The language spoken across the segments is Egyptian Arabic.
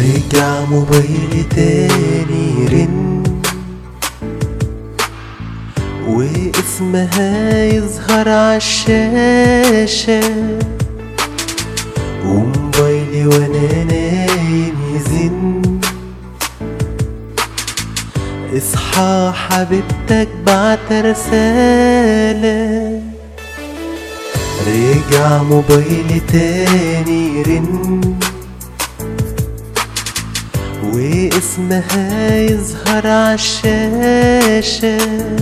رجع موبايلي تاني رن واسمها يظهر عالشاشة وموبايلي وانا نايم يزن اصحى حبيبتك بعت رسالة رجع موبايلي تاني رن واسمها يظهر عالشاشة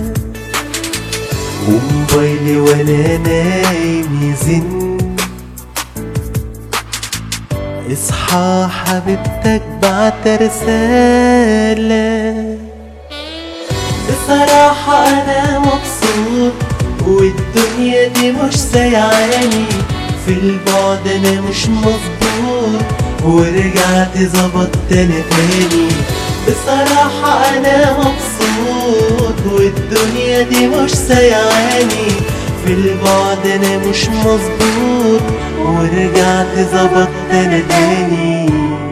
وموبايلي وانا نايم يزن اصحى حبيبتك بعت رسالة بصراحة أنا مبسوط والدنيا دي مش سايعاني في البعد أنا مش مظبوط ورجعت ظبطت أنا تاني بصراحة أنا مبسوط والدنيا دي مش سايعاني في البعد أنا مش مظبوط ورجعت ظبطت أنا تاني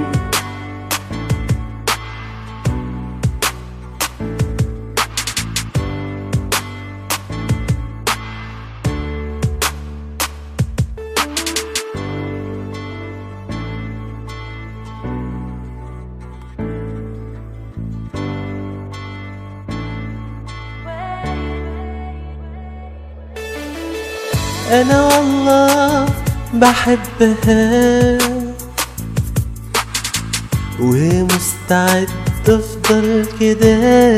انا والله بحبها ومستعد افضل كده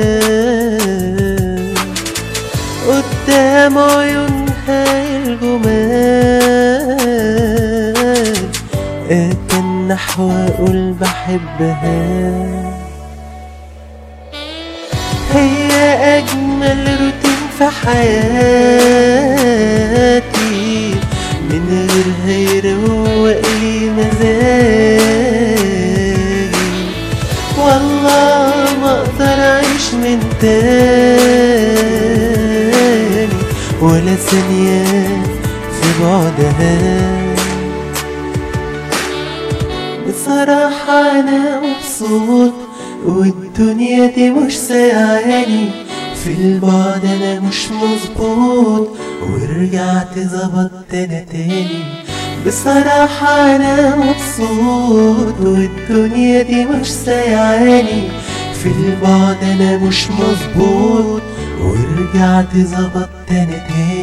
قدام عيونها الجمال اتنح واقول بحبها هي أجمل روتين في حياتي من غيرها يروق لي مزاجي والله ما أقدر أعيش من تاني ولا ثانية في بعدها بصراحة أنا مبسوط والدنيا دي مش سايعاني في البعد أنا مش مظبوط ورجعت ظبطت أنا تاني بصراحة أنا مبسوط والدنيا دي مش سايعاني في البعد أنا مش مظبوط ورجعت ظبطت أنا تاني